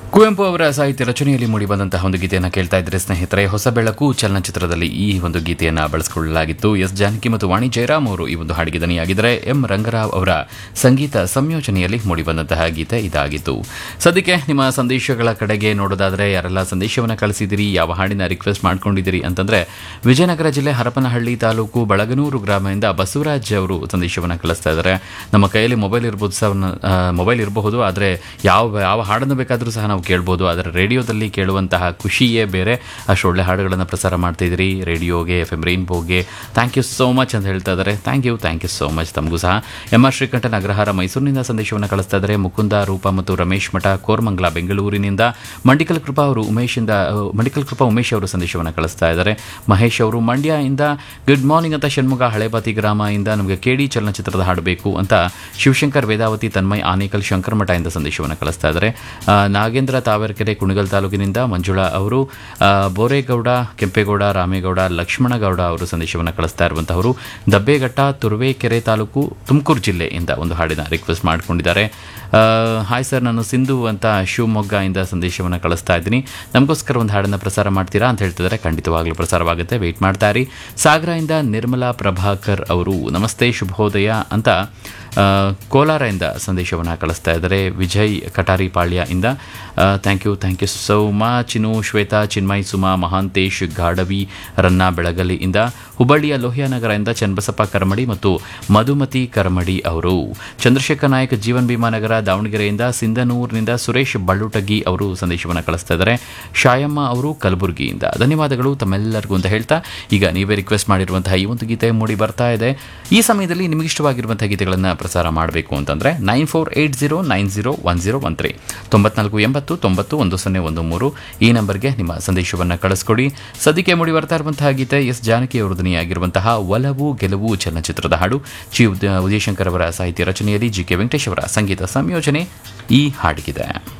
ಕುವೆಂಪು ಅವರ ಸಾಹಿತ್ಯ ರಚನೆಯಲ್ಲಿ ಮೂಡಿಬಂದಂತಹ ಒಂದು ಗೀತೆಯನ್ನು ಕೇಳ್ತಾ ಇದ್ರೆ ಸ್ನೇಹಿತರೆ ಹೊಸ ಬೆಳಕು ಚಲನಚಿತ್ರದಲ್ಲಿ ಈ ಒಂದು ಗೀತೆಯನ್ನು ಬಳಸಿಕೊಳ್ಳಲಾಗಿತ್ತು ಎಸ್ ಜಾನಕಿ ಮತ್ತು ವಾಣಿ ಜಯರಾಮ್ ಅವರು ಈ ಒಂದು ಹಾಡಿಗೆ ದನಿಯಾಗಿದ್ದರೆ ಎಂ ರಂಗರಾವ್ ಅವರ ಸಂಗೀತ ಸಂಯೋಜನೆಯಲ್ಲಿ ಮೂಡಿಬಂದಂತಹ ಗೀತೆ ಇದಾಗಿತ್ತು ಸದ್ಯಕ್ಕೆ ನಿಮ್ಮ ಸಂದೇಶಗಳ ಕಡೆಗೆ ನೋಡೋದಾದ್ರೆ ಯಾರೆಲ್ಲ ಸಂದೇಶವನ್ನು ಕಳಿಸಿದಿರಿ ಯಾವ ಹಾಡಿನ ರಿಕ್ವೆಸ್ಟ್ ಮಾಡ್ಕೊಂಡಿದ್ದೀರಿ ಅಂತಂದ್ರೆ ವಿಜಯನಗರ ಜಿಲ್ಲೆ ಹರಪನಹಳ್ಳಿ ತಾಲೂಕು ಬಳಗನೂರು ಗ್ರಾಮದಿಂದ ಬಸವರಾಜ್ ಅವರು ಸಂದೇಶವನ್ನು ಕಳಿಸ್ತಾ ಇದ್ದಾರೆ ನಮ್ಮ ಕೈಯಲ್ಲಿ ಮೊಬೈಲ್ ಇರ್ಬೋದು ಸಹ ಮೊಬೈಲ್ ಇರಬಹುದು ಆದರೆ ಯಾವ ಯಾವ ಹಾಡನ್ನು ಬೇಕಾದರೂ ಸಹ ನಾವು ಕೇಳ್ಬೋದು ಆದರೆ ರೇಡಿಯೋದಲ್ಲಿ ಕೇಳುವಂತಹ ಖುಷಿಯೇ ಬೇರೆ ಅಷ್ಟು ಒಳ್ಳೆ ಹಾಡುಗಳನ್ನು ಪ್ರಸಾರ ಮಾಡ್ತಾ ಇದ್ದೀರಿ ರೇಡಿಯೋಗೆ ಎಫ್ ಎಮ್ ರೈನ್ಬೋಗೆ ಥ್ಯಾಂಕ್ ಯು ಸೋ ಮಚ್ ಅಂತ ಹೇಳ್ತಾ ಇದ್ದಾರೆ thank you thank you so much ತಮಗೂ ಸಹ ಎಂ ಆರ್ ಶ್ರೀಕಂಠನ್ ಅಗ್ರಹಾರ ಮೈಸೂರಿನಿಂದ ಸಂದೇಶವನ್ನು ಕಳಿಸ್ತಾ ಇದ್ದಾರೆ ಮುಕುಂದ ರೂಪ ಮತ್ತು ರಮೇಶ್ ಮಠ ಕೋರ್ಮಂಗಲ ಬೆಂಗಳೂರಿನಿಂದ ಮಂಡಿಕಲ್ ಕೃಪಾ ಅವರು ಉಮೇಶಿಂದ ಅಹ್, ಮಂಡಿಕಲ್ ಕೃಪಾ ಉಮೇಶ್ ಅವರು ಸಂದೇಶವನ್ನು ಕಳಿಸ್ತಾ ಇದ್ದಾರೆ ಮಹೇಶ್ ಅವರು ಮಂಡ್ಯ ಇಂದ ಗುಡ್ ಮಾರ್ನಿಂಗ್ ಅಂತ ಷಣ್ಮುಗ ಹಳೇಬಾತಿ ಗ್ರಾಮ ಇಂದ ನಮಗೆ ಕೆಡಿ ಚಲನಚಿತ್ರದ ಹಾಡು ಬೇಕು ಅಂತ ಶಿವಶಂಕರ್ ವೇದಾವತಿ ತನ್ಮಯ್ ಆನೇಕಲ್ ಶಂಕರಮಠ ಇಂದ ಸಂದೇಶವನ್ನು ಕಳಿಸ್ತಾ ಇದ್ದಾರೆ ಆ, ನಾಗೇಂದ್ರ ತಾವರೆಕೆರೆ ಕುಣಿಗಲ್ ತಾಲೂಕಿನಿಂದ ಮಂಜುಳಾ ಅವರು ಆ, ಬೋರೇಗೌಡ ಕೆಂಪೇಗೌಡ ರಾಮೇಗೌಡ ಲಕ್ಷ್ಮಣಗೌಡ ಅವರು ಸಂದೇಶವನ್ನು ಕಳಿಸ್ತಾ ಇರುವಂತಹವರು ದಬ್ಬೆಘಟ್ಟ ತುರುವೇಕೆರೆ ತಾಲೂಕು ತುಮಕೂರು ಜಿಲ್ಲೆಯಿಂದ ಒಂದು ಹಾಡಿನ ರಿಕ್ವೆಸ್ಟ್ ಮಾಡಿಕೊಂಡಿದ್ದಾರೆ ಆ, ಹಾಯ್ ಸರ್ ನಾನು ಸಿಂಧು ಅಂತ ಶಿವಮೊಗ್ಗ ಇಂದ ಸಂದೇಶವನ್ನು ಕಳಿಸ್ತಾ ಇದ್ದೀನಿ ನಮಗೋಸ್ಕರ ಒಂದು ಹಾಡನ್ನು ಪ್ರಸಾರ ಮಾಡ್ತೀರಾ ಅಂತ ಹೇಳ್ತಿದ್ದಾರೆ ಖಂಡಿತವಾಗ್ಲೂ ಪ್ರಸಾರವಾಗುತ್ತೆ ವೆಯ್ಟ್ ಮಾಡ್ತಾ ಇರಿ ಸಾಗರ ಇಂದ ನಿರ್ಮಲಾ ಪ್ರಭಾಕರ್ ಅವರು ನಮಸ್ತೆ ಶುಭೋದಯ ಅಂತ ಆ, ಕೋಲಾರದಿಂದ ಸಂದೇಶವನ್ನು ಕಳಿಸ್ತಾ ಇದ್ದಾರೆ ವಿಜಯ್ ಕಟಾರಿ ಪಾಳ್ಯ ಇಂದ thank you thank you so much ಇನ್ನು ಶ್ವೇತಾ ಚಿನ್ಮಯ್ ಸುಮಾ ಮಹಾಂತೇಶ್ ಗಾಡವಿ ರನ್ನ ಬೆಳಗಲಿ ಇಂದ ಹುಬ್ಬಳ್ಳಿಯ ಲೋಹಿಯಾನಗರದಿಂದ ಚನ್ನಬಸಪ್ಪ ಕರಮಡಿ ಮತ್ತು ಮಧುಮತಿ ಕರಮಡಿ ಅವರು ಚಂದ್ರಶೇಖರ್ ನಾಯಕ್ ಜೀವನ್ ಭೀಮಾ ನಗರ ದಾವಣಗೆರೆಯಿಂದ ಸಿಂಧನೂರಿನಿಂದ ಸುರೇಶ್ ಬಳ್ಳುಟಗಿ ಅವರು ಸಂದೇಶವನ್ನು ಕಳಿಸ್ತಾ ಇದ್ದಾರೆ ಶಾಯಮ್ಮ ಅವರು ಕಲಬುರಗಿಯಿಂದ ಧನ್ಯವಾದಗಳು ತಮ್ಮೆಲ್ಲರಿಗೂ ಅಂತ ಹೇಳ್ತಾ ಈಗ ನೀವೇ ರಿಕ್ವೆಸ್ಟ್ ಮಾಡಿರುವಂತಹ ಈ ಒಂದು ಗೀತೆ ಮೂಡಿ ಬರ್ತಾ ಇದೆ ಈ ಸಮಯದಲ್ಲಿ ನಿಮಗೆ ಇಷ್ಟವಾಗಿರುವಂತಹ ಗೀತೆಗಳನ್ನು ಪ್ರಸಾರ ಮಾಡಬೇಕು ಅಂತಂದ್ರೆ nine four eight zero nine zero one zero one three ತೊಂಬತ್ನಾಲ್ಕು ಎಂಬತ್ತು ತೊಂಬತ್ತು ಒಂದು ಸೊನ್ನೆ ಒಂದು ಮೂರು ಈ ನಂಬರ್ಗೆ ನಿಮ್ಮ ಸಂದೇಶವನ್ನು ಕಳಿಸ್ಕೊಡಿ ಸದ್ಯಕ್ಕೆ ಮೂಡಿ ಬರ್ತಾ ಇರುವಂತಹ ಗೀತೆ ಎಸ್ ಜಾನಕಿ ಅವರು ಧ್ವನಿಯಾಗಿರುವಂತಹ ಒಲವು ಗೆಲುವು ಚಲನಚಿತ್ರದ ಹಾಡು ಜಿ ಉದಯಶಂಕರ್ ಅವರ ಸಾಹಿತ್ಯ ರಚನೆಯಲ್ಲಿ ಜಿ ಕೆ ವೆಂಕಟೇಶ್ ಅವರ ಸಂಗೀತ ಸಂಯೋಜನೆ ಈ ಹಾಡಿಗಿದೆ